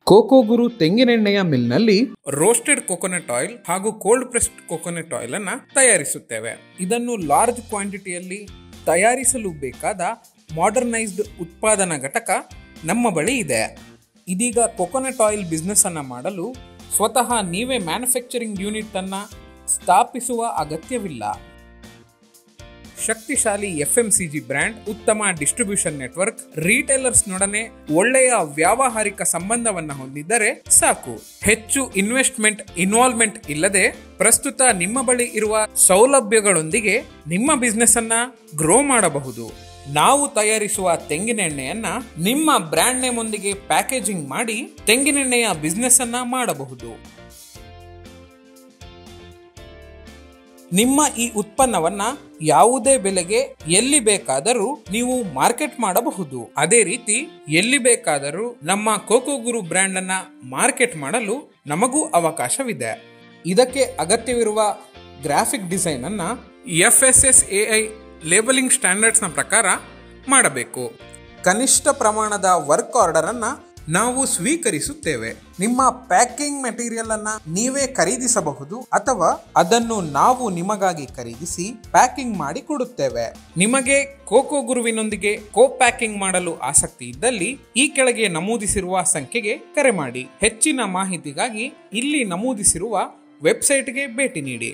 cocoa Guru ತೆಂಗಿನೆಣ್ಣೆಯ ಮಿಲ್ನಲ್ಲಿ roasted coconut oil ಹಾಗೂ ಕೋಲ್ಡ್ ಪ್ರೆಸ್ಡ್ ಕೊಕೊನಟ್ ಆಯಿಲ್ ಅನ್ನ ತಯಾರಿಸುತ್ತೇವೆ ಇದನ್ನು ಲಾರ್ಜ್ ಕ್ವಾಂಟಿಟಿಯಲ್ಲಿ ತಯಾರಿಸಲು ಬೇಕಾದ ಮಾಡರ್ನೈಸ್ಡ್ ಉತ್ಪಾದನಾ ಘಟಕ ನಮ್ಮ ಬಳಿ ಇದೆ ಇದೀಗ ಕೊಕೊನಟ್ ಆಯಿಲ್ ಬಿಸ್ನೆಸ್ ಅನ್ನ ಮಾಡಲು ಸ್ವತಃ ನೀವೇ ಮ್ಯಾನುಫ್ಯಾಕ್ಚರಿಂಗ್ ಯೂನಿಟ್ ಅನ್ನ ಸ್ಥಾಪಿಸುವ ಅಗತ್ಯವಿಲ್ಲ ಶಕ್ತಿಶಾಲಿ F M C G brand ಉತ್ತಮ ಡಿಸ್ಟ್ರಿಬ್ಯೂಷನ್ ನೆಟ್ವರ್ಕ್ ರೀಟೇಲರ್ಸ್ ನೊಡನೆ ಒಳ್ಳೆಯ ವ್ಯಾವಹಾರಿಕ ಸಂಬಂಧವನ್ನ ಹೊಂದಿದ್ದರೆ ಸಾಕು ಹೆಚ್ಚು ಇನ್ವೆಸ್ಟ್ಮೆಂಟ್ ಇನ್ವಾಲ್ವ್ಮೆಂಟ್ ಇಲ್ಲದೆ ಪ್ರಸ್ತುತ ನಿಮ್ಮ ಬಳಿ ಇರುವ ಸೌಲಭ್ಯಗಳೊಂದಿಗೆ ನಿಮ್ಮ ಬಿಸ್ನೆಸ್ ಅನ್ನ ಗ್ರೋ ಮಾಡಬಹುದು ನಾವು ತಯಾರಿಸುವ ತೆಂಗಿನೆಣ್ಣೆಯನ್ನ ನಿಮ್ಮ ಬ್ರ್ಯಾಂಡ್ ನೇಮ್ ಒಂದಿಗೆ ಪ್ಯಾಕೇಜಿಂಗ್ ಮಾಡಿ ತೆಂಗಿನೆಣ್ಣೆಯ ಬಿಸ್ನೆಸ್ ಅನ್ನ ಮಾಡಬಹುದು ನಿಮ್ಮ ಈ ಉತ್ಪನ್ನವನ್ನ ಯಾವುದೇ ಬೆಲೆಗೆ ಎಲ್ಲಿ ಬೇಕಾದರೂ ನೀವು ಮಾರ್ಕೆಟ್ ಮಾಡಬಹುದು ಅದೇ ರೀತಿ ಎಲ್ಲಿ ಬೇಕಾದರೂ ನಮ್ಮ ಕೋಕೋ ಗುರು ಬ್ರ್ಯಾಂಡ್ ಅನ್ನ ಮಾರ್ಕೆಟ್ ಮಾಡಲು ನಮಗೂ ಅವಕಾಶವಿದೆ ಇದಕ್ಕೆ ಅಗತ್ಯವಿರುವ ಗ್ರಾಫಿಕ್ ಡಿಸೈನ್ ಅನ್ನ F S S A I labelling ಸ್ಟ್ಯಾಂಡರ್ಡ್ಸ್ನ ಪ್ರಕಾರ ಮಾಡಬೇಕು ಕನಿಷ್ಠ ಪ್ರಮಾಣದ ವರ್ಕ್ ಆರ್ಡರ್ ಅನ್ನ ನಾವು ಸ್ವೀಕರಿಸುತ್ತೇವೆ ನಿಮ್ಮ ಪ್ಯಾಕಿಂಗ್ ಮೆಟೀರಿಯಲ್ ಅನ್ನ ನೀವೇ ಖರೀದಿಸಬಹುದು ಅಥವಾ ಅದನ್ನು ನಾವು ನಿಮಗಾಗಿ ಖರೀದಿಸಿ ಪ್ಯಾಕಿಂಗ್ ಮಾಡಿ ಕೊಡುತ್ತೇವೆ ನಿಮಗೆ ಕೋಕೋ ಗುರುವಿನೊಂದಿಗೆ ಕೋ ಪ್ಯಾಕಿಂಗ್ ಮಾಡಲು ಆಸಕ್ತಿ ಇದ್ದಲ್ಲಿ ಈ ಕೆಳಗೆ ನಮೂದಿಸಿರುವ ಸಂಖ್ಯೆಗೆ ಕರೆ ಮಾಡಿ ಹೆಚ್ಚಿನ ಮಾಹಿತಿಗಾಗಿ ಇಲ್ಲಿ ನಮೂದಿಸಿರುವ ವೆಬ್ಸೈಟ್ಗೆ ಭೇಟಿ ನೀಡಿ